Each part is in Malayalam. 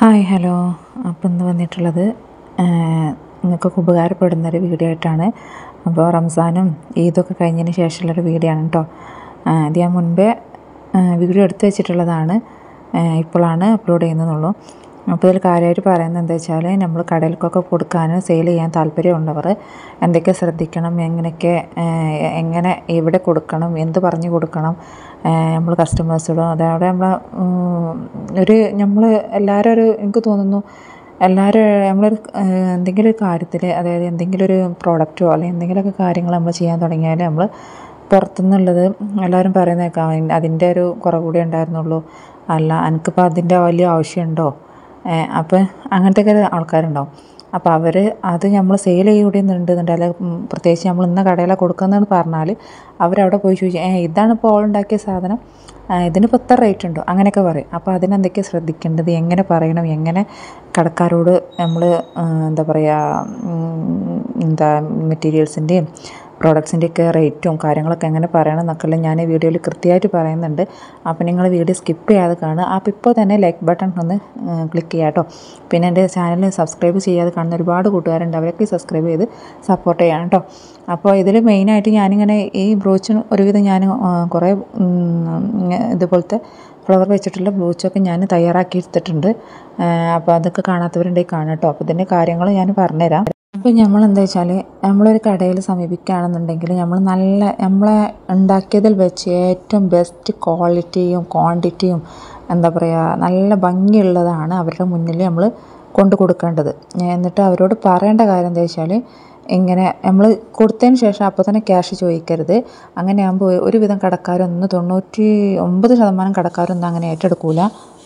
ഹായ് ഹലോ അപ്പോൾ ഇന്ന് വന്നിട്ടുള്ളത് നിങ്ങൾക്കൊക്കെ ഉപകാരപ്പെടുന്നൊരു വീഡിയോ ആയിട്ടാണ് അപ്പോൾ റംസാനും ഈദൊക്കെ കഴിഞ്ഞതിന് ശേഷമുള്ളൊരു വീഡിയോ ആണ് കേട്ടോ ഇത് ഞാൻ മുൻപേ വീഡിയോ എടുത്തു വെച്ചിട്ടുള്ളതാണ് ഇപ്പോഴാണ് അപ്ലോഡ് ചെയ്യുന്നതെന്നുള്ളൂ അപ്പോൾ ഇതിൽ കാര്യമായിട്ട് പറയുന്നത് എന്താ വെച്ചാൽ നമ്മൾ കടയിലേക്കൊക്കെ കൊടുക്കാൻ സെയിൽ ചെയ്യാൻ താല്പര്യമുള്ളവർ എന്തൊക്കെ ശ്രദ്ധിക്കണം എങ്ങനെയൊക്കെ എങ്ങനെ എവിടെ കൊടുക്കണം എന്ത് പറഞ്ഞു കൊടുക്കണം നമ്മൾ കസ്റ്റമേഴ്സിടും അതവിടെ നമ്മൾ ഒരു നമ്മൾ എല്ലാവരും ഒരു എനിക്ക് തോന്നുന്നു എല്ലാവരും നമ്മളൊരു എന്തെങ്കിലും ഒരു കാര്യത്തിൽ അതായത് എന്തെങ്കിലും ഒരു പ്രോഡക്റ്റോ അല്ലെങ്കിൽ എന്തെങ്കിലുമൊക്കെ കാര്യങ്ങൾ നമ്മൾ ചെയ്യാൻ തുടങ്ങിയാൽ നമ്മൾ പുറത്തുനിന്നുള്ളത് എല്ലാവരും പറയുന്നേക്കാം അതിൻ്റെ ഒരു കുറവ് കൂടി ഉണ്ടായിരുന്നുള്ളൂ അല്ല എനിക്കിപ്പോൾ അതിൻ്റെ വലിയ ആവശ്യമുണ്ടോ അപ്പോൾ അങ്ങനത്തെ ഒക്കെ ആൾക്കാരുണ്ടാവും അപ്പോൾ അവർ അത് നമ്മൾ സെയിൽ ചെയ്യുന്നുണ്ടെന്നുണ്ട് അല്ലെങ്കിൽ പ്രത്യേകിച്ച് നമ്മൾ ഇന്ന കടയിലാണ് കൊടുക്കുന്നതെന്ന് പറഞ്ഞാൽ അവരവിടെ പോയി ചോദിച്ചു ഏ ഇതാണ് ഇപ്പോൾ ഓൾ ഉണ്ടാക്കിയ സാധനം ഇതിനിപ്പോൾ ഇത്ര റേറ്റ് ഉണ്ടോ അങ്ങനെയൊക്കെ പറയും അപ്പോൾ അതിനെന്തൊക്കെയാണ് ശ്രദ്ധിക്കേണ്ടത് എങ്ങനെ പറയണം എങ്ങനെ കടക്കാരോട് നമ്മൾ എന്താ പറയുക എന്താ മെറ്റീരിയൽസിൻ്റെയും പ്രോഡക്ട്സിൻ്റെയൊക്കെ റേറ്റും കാര്യങ്ങളൊക്കെ എങ്ങനെ പറയണം എന്നൊക്കെ ഞാൻ വീഡിയോയിൽ കൃത്യമായിട്ട് പറയുന്നുണ്ട് അപ്പോൾ നിങ്ങൾ വീഡിയോ സ്കിപ്പ് ചെയ്യാതെ കാണുക അപ്പോൾ ഇപ്പോൾ തന്നെ ലൈക്ക് ബട്ടൺ ഒന്ന് ക്ലിക്ക് ചെയ്യുക കേട്ടോ പിന്നെ എൻ്റെ ചാനൽ സബ്സ്ക്രൈബ് ചെയ്യാതെ കാണുന്ന ഒരുപാട് കൂട്ടുകാരുണ്ട് അവരൊക്കെ സബ്സ്ക്രൈബ് ചെയ്ത് സപ്പോർട്ട് ചെയ്യണം കേട്ടോ അപ്പോൾ ഇതിൽ മെയിനായിട്ട് ഞാനിങ്ങനെ ഈ ബ്രോച്ചിന് ഒരുവിധം ഞാൻ കുറേ ഇതുപോലത്തെ ഫ്ലവർ വെച്ചിട്ടുള്ള ബ്ലൂച്ചൊക്കെ ഞാൻ തയ്യാറാക്കി എടുത്തിട്ടുണ്ട് അപ്പോൾ അതൊക്കെ കാണാത്തവരുണ്ടെങ്കിൽ കാണാം കേട്ടോ അപ്പോൾ ഇതിൻ്റെ കാര്യങ്ങൾ ഞാൻ പറഞ്ഞുതരാം അപ്പോൾ നമ്മൾ എന്താ വെച്ചാൽ നമ്മളൊരു കടയിൽ സമീപിക്കുകയാണെന്നുണ്ടെങ്കിൽ നമ്മൾ നല്ല നമ്മളെ ഉണ്ടാക്കിയതിൽ വെച്ച് ഏറ്റവും ബെസ്റ്റ് ക്വാളിറ്റിയും ക്വാണ്ടിറ്റിയും എന്താ പറയുക നല്ല ഭംഗിയുള്ളതാണ് അവരുടെ മുന്നിൽ നമ്മൾ കൊണ്ടു കൊടുക്കേണ്ടത് എന്നിട്ട് അവരോട് പറയേണ്ട കാര്യം എന്താ വെച്ചാൽ ഇങ്ങനെ നമ്മൾ കൊടുത്തതിന് ശേഷം അപ്പോൾ തന്നെ ക്യാഷ് ചോദിക്കരുത് അങ്ങനെ ആകുമ്പോൾ ഒരുവിധം കടക്കാരൊന്നും തൊണ്ണൂറ്റി ഒമ്പത് ശതമാനം കടക്കാരൊന്നും അങ്ങനെ ഏറ്റെടുക്കില്ല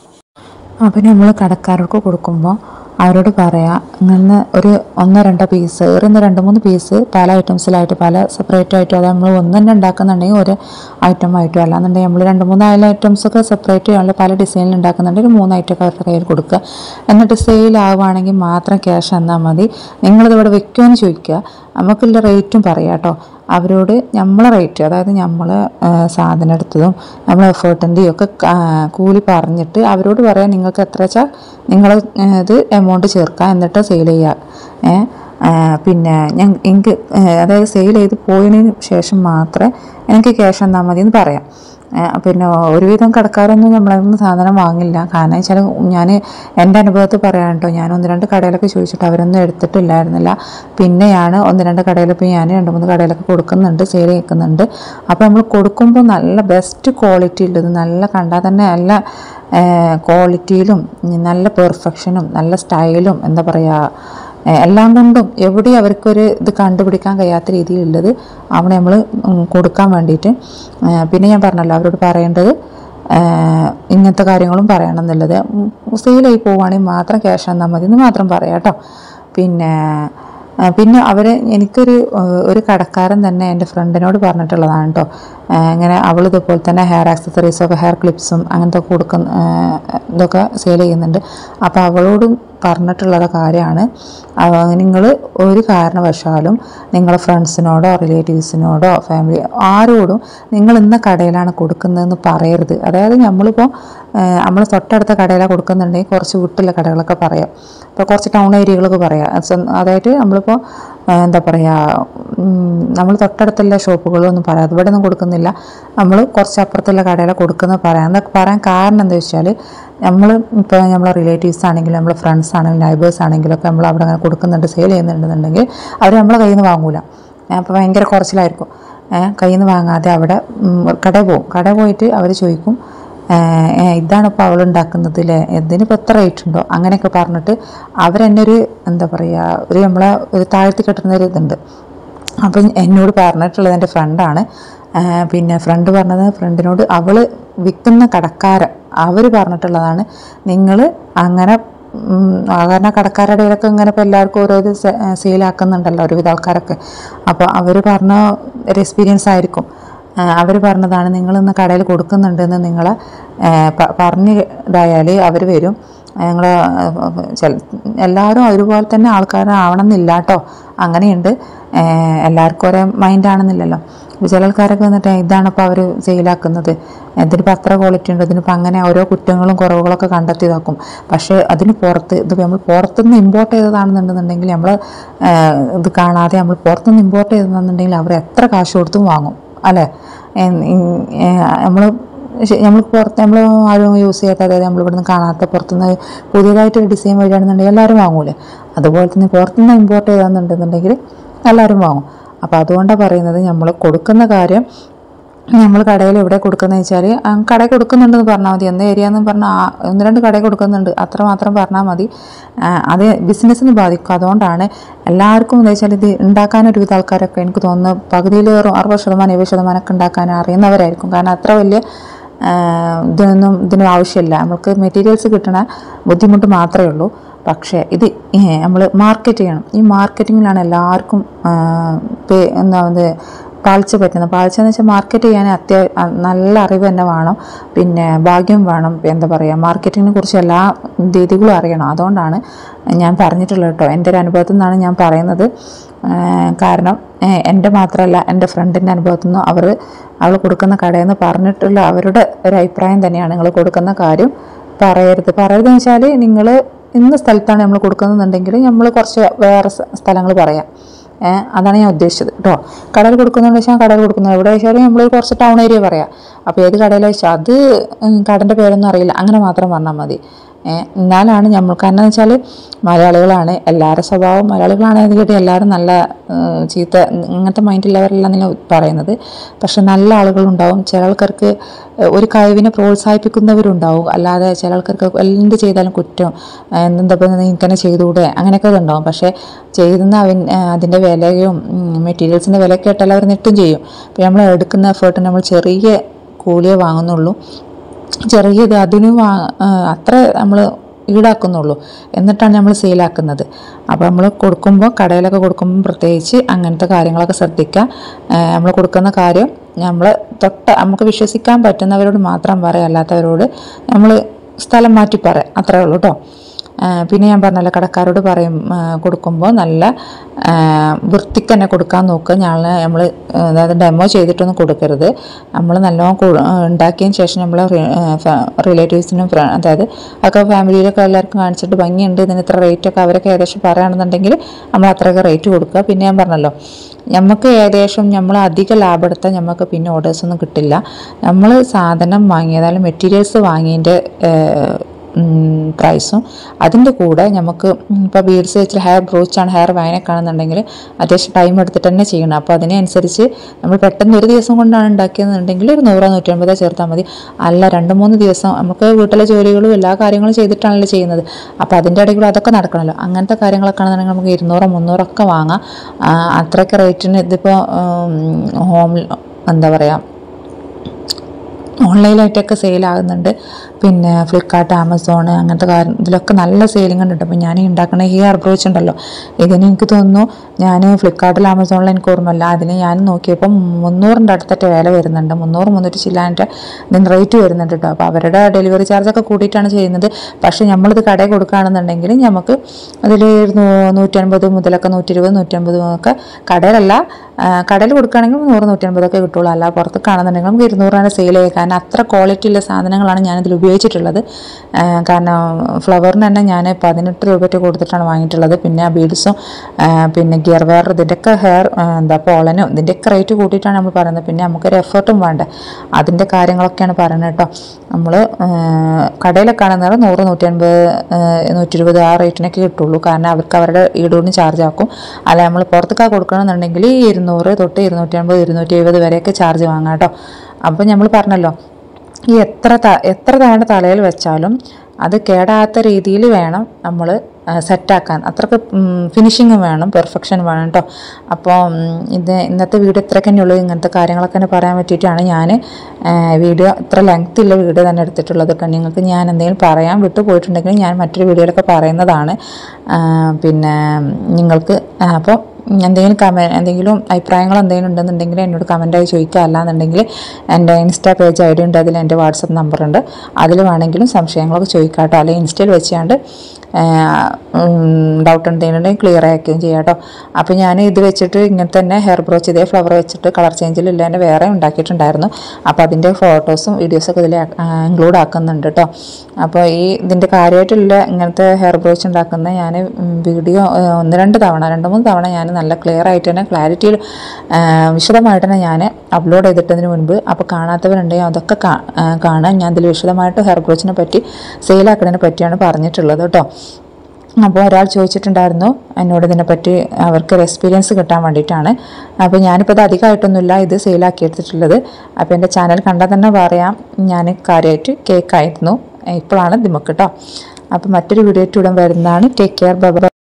അപ്പോൾ നമ്മൾ കടക്കാർക്ക് കൊടുക്കുമ്പോൾ അവരോട് പറയാം ഇങ്ങനെ ഒരു ഒന്നോ രണ്ടോ പീസ് ഒരു രണ്ട് മൂന്ന് പീസ് പല ഐറ്റംസിലായിട്ട് പല സെപ്പറേറ്റ് ആയിട്ടും അത് നമ്മൾ ഒന്ന് തന്നെ ഉണ്ടാക്കുന്നുണ്ടെങ്കിൽ ഒരു ഐറ്റം ആയിട്ടും അല്ലാന്നുണ്ടെങ്കിൽ നമ്മൾ രണ്ട് മൂന്ന് അയൽ ഐറ്റംസൊക്കെ സെപ്പറേറ്റ് ചെയ്യാനുള്ള പല ഡിസൈനിൽ ഉണ്ടാക്കുന്നുണ്ടെങ്കിൽ ഒരു മൂന്ന് ഐറ്റമൊക്കെ അവരുടെ കയ്യിൽ കൊടുക്കുക എന്നിട്ട് സെയിൽ ആവുകയാണെങ്കിൽ മാത്രം ക്യാഷ് തന്നാൽ മതി നിങ്ങളിത് ഇവിടെ വെക്കുമെന്ന് ചോദിക്കുക നമുക്കുള്ള റേറ്റും പറയാം കേട്ടോ അവരോട് നമ്മളെ റേറ്റ് അതായത് നമ്മൾ സാധനം എടുത്തതും നമ്മൾ എഫേർട്ടിൻ്റെയും ഒക്കെ കൂലി പറഞ്ഞിട്ട് അവരോട് പറയാം നിങ്ങൾക്ക് എത്ര വെച്ചാൽ നിങ്ങൾ ഇത് എമൗണ്ട് ചേർക്കുക എന്നിട്ട് സെയിൽ ചെയ്യുക പിന്നെ ഞാൻ എനിക്ക് അതായത് സെയിൽ ചെയ്ത് പോയതിന് ശേഷം മാത്രമേ എനിക്ക് ക്യാഷ് തന്നാൽ മതി എന്ന് പറയാം പിന്നെ ഒരുവിധം കടക്കാരൊന്നും നമ്മളെ നിന്ന് സാധനം വാങ്ങില്ല കാരണം വെച്ചാൽ ഞാൻ എൻ്റെ അനുഭവത്തിൽ പറയാം കേട്ടോ ഞാൻ ഒന്ന് രണ്ട് കടയിലൊക്കെ ചോദിച്ചിട്ട് അവരൊന്നും എടുത്തിട്ടില്ലായിരുന്നില്ല പിന്നെയാണ് ഒന്ന് രണ്ട് കടയിൽ ഇപ്പോൾ ഞാൻ രണ്ട് മൂന്ന് കടയിലൊക്കെ കൊടുക്കുന്നുണ്ട് സെയിൽ ചെയ്യുന്നുണ്ട് അപ്പോൾ നമ്മൾ കൊടുക്കുമ്പോൾ നല്ല ബെസ്റ്റ് ക്വാളിറ്റി ഉള്ളത് നല്ല കണ്ടാൽ തന്നെ നല്ല ക്വാളിറ്റിയിലും നല്ല പെർഫെക്ഷനും നല്ല സ്റ്റൈലും എന്താ പറയുക എല്ലാം കൊണ്ടും എവിടെയും അവർക്കൊരു ഇത് കണ്ടുപിടിക്കാൻ കഴിയാത്ത രീതിയിലുള്ളത് അവിടെ നമ്മൾ കൊടുക്കാൻ വേണ്ടിയിട്ട് പിന്നെ ഞാൻ പറഞ്ഞല്ലോ അവരോട് പറയേണ്ടത് ഇങ്ങനത്തെ കാര്യങ്ങളും പറയണം എന്നുള്ളത് സെയിലായി പോവുകയാണെങ്കിൽ മാത്രം ക്യാഷ് തന്നാൽ മതി എന്ന് മാത്രം പറയാം കേട്ടോ പിന്നെ പിന്നെ അവർ എനിക്കൊരു ഒരു കടക്കാരൻ തന്നെ എൻ്റെ ഫ്രണ്ടിനോട് പറഞ്ഞിട്ടുള്ളതാണ് കേട്ടോ ഇങ്ങനെ അവൾ ഇതുപോലെ തന്നെ ഹെയർ ആക്സസറീസൊക്കെ ഹെയർ ക്ലിപ്സും അങ്ങനത്തെ കൊടുക്കുന്ന ഇതൊക്കെ സെയിൽ ചെയ്യുന്നുണ്ട് അപ്പോൾ അവളോടും പറഞ്ഞിട്ടുള്ള കാര്യമാണ് നിങ്ങൾ ഒരു കാരണവശാലും നിങ്ങളെ ഫ്രണ്ട്സിനോടോ റിലേറ്റീവ്സിനോടോ ഫാമിലി ആരോടും നിങ്ങൾ ഇന്ന കടയിലാണ് കൊടുക്കുന്നതെന്ന് പറയരുത് അതായത് നമ്മളിപ്പോൾ നമ്മൾ തൊട്ടടുത്ത കടയിലാണ് കൊടുക്കുന്നുണ്ടെങ്കിൽ കുറച്ച് വിട്ടുള്ള കടകളൊക്കെ പറയാം ഇപ്പോൾ കുറച്ച് ടൗൺ ഏരിയകളൊക്കെ പറയാം അതായത് നമ്മളിപ്പോൾ എന്താ പറയുക നമ്മൾ തൊട്ടടുത്തുള്ള ഷോപ്പുകളൊന്നും പറയാം ഇവിടെ ഒന്നും കൊടുക്കുന്നില്ല നമ്മൾ കുറച്ച് അപ്പുറത്തുള്ള കടയിലാണ് കൊടുക്കുന്നത് പറയാം എന്നൊക്കെ പറയാൻ കാരണം എന്താ വെച്ചാൽ നമ്മൾ ഇപ്പോൾ നമ്മളെ റിലേറ്റീവ്സ് ആണെങ്കിലും നമ്മളെ ഫ്രണ്ട്സ് ആണെങ്കിലും നൈബേഴ്സ് ആണെങ്കിലൊക്കെ നമ്മൾ അവിടെ അങ്ങനെ കൊടുക്കുന്നുണ്ട് സെയിൽ ചെയ്യുന്നുണ്ടെന്നുണ്ടെങ്കിൽ അവർ നമ്മളെ കയ്യിൽ നിന്ന് വാങ്ങൂല അപ്പോൾ ഭയങ്കര കുറച്ചിലായിരിക്കും കയ്യിൽ നിന്ന് വാങ്ങാതെ അവിടെ കടയിൽ പോകും കടയിൽ പോയിട്ട് അവർ ചോദിക്കും ഇതാണ് ഇപ്പോൾ അവൾ ഉണ്ടാക്കുന്നത് അല്ലേ ഇതിനിപ്പോൾ എത്ര റേറ്റ് ഉണ്ടോ അങ്ങനെയൊക്കെ പറഞ്ഞിട്ട് അവരെന്നെ ഒരു എന്താ പറയുക ഒരു നമ്മളെ ഒരു താഴ്ത്തി കെട്ടുന്ന ഒരു ഇതുണ്ട് അപ്പം എന്നോട് പറഞ്ഞിട്ടുള്ളത് എൻ്റെ ഫ്രണ്ടാണ് പിന്നെ ഫ്രണ്ട് പറഞ്ഞത് ഫ്രണ്ടിനോട് അവൾ വിൽക്കുന്ന കടക്കാരൻ അവർ പറഞ്ഞിട്ടുള്ളതാണ് നിങ്ങൾ അങ്ങനെ സാധാരണ കടക്കാരുടെ ഇടയിലൊക്കെ ഇങ്ങനെ ഇപ്പോൾ എല്ലാവർക്കും ഓരോ ഇത് സെയിലാക്കുന്നുണ്ടല്ലോ ഒരുവിധ ആൾക്കാരൊക്കെ അപ്പോൾ അവർ പറഞ്ഞ ഒരു എക്സ്പീരിയൻസ് ആയിരിക്കും അവർ പറഞ്ഞതാണ് നിങ്ങൾ ഇന്ന് കടയിൽ കൊടുക്കുന്നുണ്ടെന്ന് നിങ്ങളെ പറഞ്ഞ് ഇതായാൽ അവർ വരും ഞങ്ങൾ എല്ലാവരും ഒരുപോലെ തന്നെ ആൾക്കാരാവണം എന്നില്ല കേട്ടോ അങ്ങനെയുണ്ട് ഏഹ് എല്ലാവർക്കും ഒരേ മൈൻഡാണെന്നില്ലല്ലോ ഇപ്പോൾ ചില ആൾക്കാരൊക്കെ വന്നിട്ട് ഇതാണ് ഇപ്പോൾ അവർ സെയിലാക്കുന്നത് ഇതിനിപ്പോൾ അത്ര ക്വാളിറ്റി ഉണ്ട് ഇതിനിപ്പോൾ അങ്ങനെ ഓരോ കുറ്റങ്ങളും കുറവുകളൊക്കെ കണ്ടെത്തി ഇതാക്കും പക്ഷേ അതിന് പുറത്ത് ഇതിപ്പോൾ നമ്മൾ പുറത്തുനിന്ന് ഇമ്പോർട്ട് ചെയ്തതാണെന്നുണ്ടെന്നുണ്ടെങ്കിൽ നമ്മൾ ഇത് കാണാതെ നമ്മൾ പുറത്തുനിന്ന് ഇമ്പോർട്ട് ചെയ്തതെന്നുണ്ടെങ്കിൽ അവർ എത്ര കാശ് കൊടുത്തും വാങ്ങും അല്ലേ നമ്മൾ നമ്മൾ പുറത്ത് നമ്മൾ ആരും യൂസ് ചെയ്യാത്ത അതായത് നമ്മൾ ഇവിടുന്ന് കാണാത്ത പുറത്തുനിന്ന് പുതിയതായിട്ടൊരു ഡിസൈൻ വരികയാണെന്നുണ്ടെങ്കിൽ എല്ലാവരും വാങ്ങൂലേ അതുപോലെ തന്നെ പുറത്തുനിന്ന് ഇമ്പോർട്ട് ചെയ്താണെന്നുണ്ടെന്നുണ്ടെങ്കിൽ എല്ലാവരും വാങ്ങും അപ്പോൾ അതുകൊണ്ടാണ് പറയുന്നത് നമ്മൾ കൊടുക്കുന്ന കാര്യം നമ്മൾ കടയിൽ എവിടെ കൊടുക്കുന്നത് വെച്ചാൽ കടയിൽ കൊടുക്കുന്നുണ്ടെന്ന് പറഞ്ഞാൽ മതി എന്ത് ഏരിയ എന്ന് പറഞ്ഞാൽ ആ ഒന്ന് രണ്ട് കടയിൽ കൊടുക്കുന്നുണ്ട് അത്ര മാത്രം പറഞ്ഞാൽ മതി ആ, അത് ബിസിനസ്സിന് ബാധിക്കും അതുകൊണ്ടാണ് എല്ലാവർക്കും എന്ന് വെച്ചാൽ ഇത് ഉണ്ടാക്കാൻ ഒരുവിധ ആൾക്കാരൊക്കെ എനിക്ക് തോന്നുന്നു പകുതിയിലേറും അറുപത് ശതമാനം എഴുപത് ശതമാനമൊക്കെ ഉണ്ടാക്കാൻ അറിയുന്നവരായിരിക്കും കാരണം അത്ര വലിയ ആ, ഇതൊന്നും ഇതിന് ആവശ്യമില്ല നമുക്ക് മെറ്റീരിയൽസ് കിട്ടണ ബുദ്ധിമുട്ട് മാത്രമേ ഉള്ളൂ പക്ഷേ ഇത് നമ്മൾ മാർക്കറ്റ് ചെയ്യണം ഈ മാർക്കറ്റിങ്ങിലാണ് എല്ലാവർക്കും ആ, പേ- എന്താ ഇത് പാളിച്ച പറ്റുന്നത് പാളിച്ച എന്ന് വെച്ചാൽ മാർക്കറ്റ് ചെയ്യാൻ അത്യാ അ- നല്ല അറിവ് തന്നെ വേണം പിന്നെ ഭാഗ്യം വേണം എന്താ പറയുക മാർക്കറ്റിങ്ങിനെ കുറിച്ച് എല്ലാ രീതികളും അറിയണം അതുകൊണ്ടാണ് ഞാൻ പറഞ്ഞിട്ടുള്ളത് കേട്ടോ എൻ്റെ ഒരു അനുഭവത്തിൽ നിന്നാണ് ഞാൻ പറയുന്നത് ആ, കാരണം ഏ, എൻ്റെ മാത്രമല്ല എൻ്റെ ഫ്രണ്ടിൻ്റെ അനുഭവത്തിൽ നിന്നും അവർ അവൾ കൊടുക്കുന്ന കടയിൽ നിന്ന് പറഞ്ഞിട്ടുള്ള അവരുടെ ഒരു അഭിപ്രായം തന്നെയാണ് നിങ്ങൾ കൊടുക്കുന്ന കാര്യം പറയരുത് പറയരുതെന്ന് വെച്ചാൽ നിങ്ങൾ ഇന്ന സ്ഥലത്താണ് നമ്മൾ കൊടുക്കുന്നുണ്ടെങ്കിൽ നമ്മൾ കുറച്ച് വേറെ സ്ഥലങ്ങൾ പറയാം ഏ, അതാണ് ഞാൻ ഉദ്ദേശിച്ചത് കേട്ടോ കടയിൽ കൊടുക്കുന്നുണ്ട് വെച്ചാൽ കടയിൽ കൊടുക്കുന്നത് എവിടെ വെച്ചാൽ നമ്മൾ കുറച്ച് ടൗൺ ഏരിയ പറയാം അപ്പോൾ ഏത് കടയിൽ വെച്ചാൽ അത് കടൻ്റെ പേരൊന്നും അറിയില്ല അങ്ങനെ മാത്രം പറഞ്ഞാൽ മതി ഏ, എന്നാലാണ് നമ്മൾ കാരണം എന്ന് വെച്ചാൽ മലയാളികളാണ് എല്ലാവരുടെ സ്വഭാവം മലയാളികളാണ് എന്ന് കേട്ട് എല്ലാവരും നല്ല ഏ, ചീത്ത ഇങ്ങനത്തെ മൈൻഡുള്ളവരെല്ലാം നിങ്ങൾ പറയുന്നത് പക്ഷെ നല്ല ആളുകളുണ്ടാവും ചില ആൾക്കാർക്ക് ഒരു കഴിവിനെ പ്രോത്സാഹിപ്പിക്കുന്നവരുണ്ടാവും അല്ലാതെ ചില ആൾക്കാർക്ക് എന്ത് ചെയ്താലും കുറ്റം ഏ, എന്താ ഇപ്പം നീ ഇങ്ങനെ ചെയ്തുകൂടെ അങ്ങനെയൊക്കെ ഉണ്ടാവും പക്ഷേ ചെയ്യുന്ന അവൻ ഏ, അതിൻ്റെ വിലയും മെറ്റീരിയൽസിൻ്റെ വിലയൊക്കെ ഇട്ടാൽ അവർ നെട്ടും ചെയ്യും അപ്പോൾ നമ്മൾ എടുക്കുന്ന എഫേർട്ട് നമ്മൾ ചെറിയ കൂലിയേ വാങ്ങുന്നുള്ളൂ ചെറിയത് അതിന് വാ ആ, അത്ര നമ്മൾ ഈടാക്കുന്നുള്ളൂ എന്നിട്ടാണ് നമ്മൾ സെയിലാക്കുന്നത് അപ്പോൾ നമ്മൾ കൊടുക്കുമ്പോൾ കടയിലൊക്കെ കൊടുക്കുമ്പോൾ പ്രത്യേകിച്ച് അങ്ങനത്തെ കാര്യങ്ങളൊക്കെ ശ്രദ്ധിക്കുക നമ്മൾ കൊടുക്കുന്ന കാര്യം നമ്മൾ തൊട്ട് നമുക്ക് വിശ്വസിക്കാൻ പറ്റുന്നവരോട് മാത്രം പറയാം അല്ലാത്തവരോട് നമ്മൾ സ്ഥലം മാറ്റി പറയാം അത്രേ ഉള്ളൂ കേട്ടോ ആ, പിന്നെ ഞാൻ പറഞ്ഞല്ലോ കടക്കാരോട് പറയും ആ, കൊടുക്കുമ്പോൾ നല്ല ആ, വൃത്തിക്ക് തന്നെ കൊടുക്കാൻ നോക്കുക ഞാൻ നമ്മൾ അതായത് ഡെമോ ചെയ്തിട്ടൊന്നും കൊടുക്കരുത് നമ്മൾ നല്ലോണം കൊ- ആ, ഉണ്ടാക്കിയതിന് ശേഷം നമ്മൾ റിലേറ്റീവ്സിനും അതായത് ഒക്കെ ഫാമിലിയിലൊക്കെ എല്ലാവർക്കും കാണിച്ചിട്ട് ഭംഗിയുണ്ട് ഇതിന് ഇത്ര റേറ്റ് ഒക്കെ അവരൊക്കെ ഏകദേശം പറയുകയാണെന്നുണ്ടെങ്കിൽ നമ്മൾ അത്രയൊക്കെ റേറ്റ് കൊടുക്കുക പിന്നെ ഞാൻ പറഞ്ഞല്ലോ നമുക്ക് ഏകദേശം നമ്മൾ അധിക ലാഭം എടുത്താൽ നമുക്ക് പിന്നെ ഓർഡേഴ്സ് ഒന്നും കിട്ടില്ല നമ്മൾ സാധനം വാങ്ങിയതായാലും മെറ്റീരിയൽസ് വാങ്ങിയതിൻ്റെ പ്രൈസും അതിൻ്റെ കൂടെ നമുക്ക് ഇപ്പോൾ ബീഡ്സ് വെച്ചിട്ട് ഹെയർ ബ്രോച്ചാണ് ഹെയർ വയനൊക്കെ ആണെന്നുണ്ടെങ്കിൽ അത്യാവശ്യം ടൈം എടുത്തിട്ട് തന്നെ ചെയ്യണം അപ്പോൾ അതിനനുസരിച്ച് നമ്മൾ പെട്ടെന്ന് ഒരു ദിവസം കൊണ്ടാണ് ഉണ്ടാക്കിയതെന്നുണ്ടെങ്കിൽ ഒരു നൂറോ നൂറ്റമ്പതോ ചേർത്താൽ മതി അല്ല രണ്ട് മൂന്ന് ദിവസം നമുക്ക് വീട്ടിലെ ജോലികളും എല്ലാ കാര്യങ്ങളും ചെയ്തിട്ടാണല്ലോ ചെയ്യുന്നത് അപ്പോൾ അതിൻ്റെ ഇടയിൽ കൂടെ അതൊക്കെ നടക്കണമല്ലോ അങ്ങനത്തെ കാര്യങ്ങളൊക്കെ ആണെന്നുണ്ടെങ്കിൽ നമുക്ക് ഇരുന്നൂറോ മുന്നൂറൊക്കെ വാങ്ങാം ആ, അത്രയ്ക്ക് റേറ്റിന് ഇതിപ്പോൾ ഹോം എന്താ പറയുക ഓൺലൈനായിട്ടൊക്കെ സെയിലാകുന്നുണ്ട് പിന്നെ ഫ്ലിപ്കാർട്ട് ആമസോൺ അങ്ങനത്തെ കാര്യം ഇതിലൊക്കെ നല്ല സെയിലിംഗ് ഉണ്ട് അപ്പോൾ ഞാൻ ഈ ഉണ്ടാക്കുന്ന ഈ അപ്രോച്ച് ഉണ്ടല്ലോ ഇതിന് എനിക്ക് തോന്നുന്നു ഞാൻ ഫ്ലിപ്കാർട്ടിൽ ആമസോണിൽ എനിക്ക് ഓർമ്മയില്ല അതിന് ഞാൻ നോക്കിയപ്പോൾ മുന്നൂറിൻ്റെ അടുത്തൊക്കെ വില വരുന്നുണ്ട് മുന്നൂറ് മുന്നൂറ്റി ചില്ലാൻ്റെ ഇതിന് റേറ്റ് വരുന്നുണ്ട് കേട്ടോ അപ്പോൾ അവരുടെ ഡെലിവറി ചാർജൊക്കെ കൂട്ടിയിട്ടാണ് ചെയ്യുന്നത് പക്ഷേ നമ്മളിത് കടയിൽ കൊടുക്കുകയാണെന്നുണ്ടെങ്കിൽ നമുക്ക് അതിൽ നൂറ്റൻപത് മുതലൊക്കെ നൂറ്റി ഇരുപത് നൂറ്റമ്പതും ഒക്കെ കടയിലല്ല ആ, കടയിൽ കൊടുക്കുകയാണെങ്കിൽ നൂറ് നൂറ്റൻപതൊക്കെ കിട്ടുള്ളൂ അല്ല പുറത്ത് കാണുന്നുണ്ടെങ്കിൽ നമുക്ക് ഇരുന്നൂറാണ് സെയിൽ ചെയ്യുക കാരണം അത്ര ക്വാളിറ്റി ഉള്ള സാധനങ്ങളാണ് ഞാനിതിൽ ഉപയോഗിച്ചിട്ടുള്ളത് ആ, കാരണം ഫ്ലവറിന് തന്നെ ഞാൻ പതിനെട്ട് രൂപയ്ക്ക് കൊടുത്തിട്ടാണ് വാങ്ങിയിട്ടുള്ളത് പിന്നെ ആ ബീഡ്സും പിന്നെ ഗിയർ വെയർ ഇതിൻ്റെയൊക്കെ ഹെയർ എന്താ പോളനും ഇതിൻ്റെയൊക്കെ റേറ്റ് കൂട്ടിയിട്ടാണ് നമ്മൾ പറയുന്നത് പിന്നെ നമുക്കൊരു എഫേർട്ടും വേണ്ടേ അതിൻ്റെ കാര്യങ്ങളൊക്കെയാണ് പറയുന്നത് കേട്ടോ നമ്മൾ കടയിലൊക്കെ ആണെന്നാൽ നൂറ് നൂറ്റൻപത് നൂറ്റി ഇരുപത് ആ റേറ്റിനൊക്കെ കിട്ടുള്ളൂ കാരണം അവർക്ക് അവരുടെ ഈടൂടിന് ചാർജ് ആക്കും അല്ല നമ്മൾ പുറത്തേക്കാ കൊടുക്കണമെന്നുണ്ടെങ്കിൽ ഇരുന്നൂറ് തൊട്ട് ഇരുന്നൂറ്റി അൻപത് ഇരുന്നൂറ്റി എഴുപത് വരെയൊക്കെ ചാർജ് വാങ്ങാം കേട്ടോ അപ്പോൾ നമ്മൾ പറഞ്ഞല്ലോ ഈ എത്ര ത എത്ര തവണ തലയിൽ വെച്ചാലും അത് കേടാത്ത രീതിയിൽ വേണം നമ്മൾ സെറ്റാക്കാൻ അത്രക്ക് ഫിനിഷിങ് വേണം പെർഫെക്ഷൻ വേണം കേട്ടോ അപ്പോൾ ഉം, ഇത് ഇന്നത്തെ വീഡിയോ ഇത്രയൊക്കെ തന്നെയുള്ളൂ ഇങ്ങനത്തെ കാര്യങ്ങളൊക്കെ തന്നെ പറയാൻ പറ്റിയിട്ടാണ് ഞാൻ വീഡിയോ ഇത്ര ലെങ്ത് ഉള്ള വീഡിയോ തന്നെ എടുത്തിട്ടുള്ളത് കേട്ടോ നിങ്ങൾക്ക് ഞാൻ എന്തെങ്കിലും പറയാൻ വിട്ടു പോയിട്ടുണ്ടെങ്കിൽ ഞാൻ മറ്റൊരു വീഡിയോയിലൊക്കെ പറയുന്നതാണ് ആ, പിന്നെ നിങ്ങൾക്ക് അപ്പോൾ എന്തെങ്കിലും കമൻറ്റ് എന്തെങ്കിലും അഭിപ്രായങ്ങൾ എന്തെങ്കിലും ഉണ്ടെന്നുണ്ടെങ്കിൽ എന്നോട് കമൻറ്റായി ചോദിക്കുക അല്ലാന്നുണ്ടെങ്കിൽ എൻ്റെ ഇൻസ്റ്റാ പേജ് ഐ ഡി ഉണ്ട് അതിൽ എൻ്റെ വാട്സപ്പ് നമ്പർ ഉണ്ട് അതിൽ വേണമെങ്കിലും സംശയങ്ങളൊക്കെ ചോദിക്കാം കേട്ടോ അല്ലെങ്കിൽ ഇൻസ്റ്റയിൽ വെച്ചാണ്ട് ഡൗട്ട് ഉണ്ടെന്നുണ്ടെങ്കിൽ ക്ലിയർ ആക്കുകയും ചെയ്യാം കേട്ടോ അപ്പോൾ ഞാൻ ഇത് വെച്ചിട്ട് ഇങ്ങനെ തന്നെ ഹെയർ ബ്രോച്ച് ഇതേ ഫ്ലവർ വെച്ചിട്ട് കളർ ചേഞ്ചിലില്ല തന്നെ വേറെ ഉണ്ടാക്കിയിട്ടുണ്ടായിരുന്നു അപ്പോൾ അതിൻ്റെ ഫോട്ടോസും വീഡിയോസൊക്കെ ഇതിൽ ഇൻക്ലൂഡ് ആക്കുന്നുണ്ട് കേട്ടോ അപ്പോൾ ഈ ഇതിൻ്റെ കാര്യമായിട്ടുള്ള ഇങ്ങനത്തെ ഹെയർ ബ്രോച്ച് ഉണ്ടാക്കുന്ന ഞാൻ വീഡിയോ ഒന്ന് രണ്ട് തവണ രണ്ട് മൂന്ന് തവണ ഞാൻ നല്ല ക്ലിയർ ആയിട്ട് തന്നെ ക്ലാരിറ്റിയിൽ വിശദമായിട്ട് തന്നെ ഞാൻ അപ്ലോഡ് ചെയ്തിട്ടതിന് മുൻപ് അപ്പോൾ കാണാത്തവരുണ്ടെങ്കിൽ അതൊക്കെ കാ- ആ, കാണാൻ ഞാൻ ഇതിൽ വിശദമായിട്ട് ഹെയർ ബ്രോച്ചിനെ പറ്റി സെയിലാക്കുന്നതിനെ പറ്റിയാണ് പറഞ്ഞിട്ടുള്ളത് കേട്ടോ അപ്പോൾ ഒരാൾ ചോദിച്ചിട്ടുണ്ടായിരുന്നു എന്നോട് ഇതിനെപ്പറ്റി അവർക്ക് ഒരു എക്സ്പീരിയൻസ് കിട്ടാൻ വേണ്ടിയിട്ടാണ് അപ്പോൾ ഞാനിപ്പോൾ ഇത് അധികമായിട്ടൊന്നുമില്ല ഇത് സെയിലാക്കി എടുത്തിട്ടുള്ളത് അപ്പോൾ എൻ്റെ ചാനൽ കണ്ടാൽ തന്നെ പറയാം ഞാൻ കാര്യമായിട്ട് കേക്കായിരുന്നു ഇപ്പോഴാണ് ദിമക്ക് കേട്ടോ അപ്പോൾ മറ്റൊരു വീഡിയോ ഉടൻ വരുന്നതാണ് ടേക്ക് കെയർ ബൈ